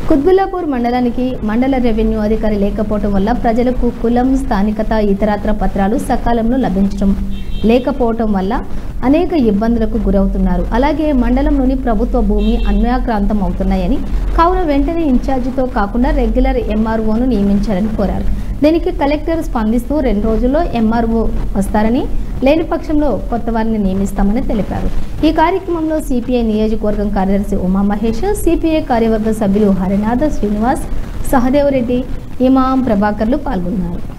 కుత్బుల్లాపూర్ మండలానికి మండల రెవెన్యూ అధికారి లేకపోవడం వల్ల ప్రజలకు కులం స్థానికత ఇతరత్ర పత్రాలు సకాలంలో లభించడం లేకపోవటం వల్ల అనేక ఇబ్బందులకు గురవుతున్నారు అలాగే మండలంలోని ప్రభుత్వ భూమి అన్యాక్రాంతం అవుతున్నాయని కావున వెంటనే ఇన్ఛార్జితో కాకుండా రెగ్యులర్ ఎంఆర్ఓను నియమించాలని కోరారు దీనికి కలెక్టర్ స్పందిస్తూ రెండు రోజుల్లో ఎంఆర్ఓ వస్తారని లేని పక్షంలో కొత్త వారిని నియమిస్తామని తెలిపారు ఈ కార్యక్రమంలో సిపిఐ నియోజకవర్గం కార్యదర్శి ఉమామహేష్ సిపిఐ కార్యవర్గ సభ్యులు హరినాథ్ శ్రీనివాస్ సహదేవ్ రెడ్డి ఇమాం ప్రభాకర్లు పాల్గొన్నారు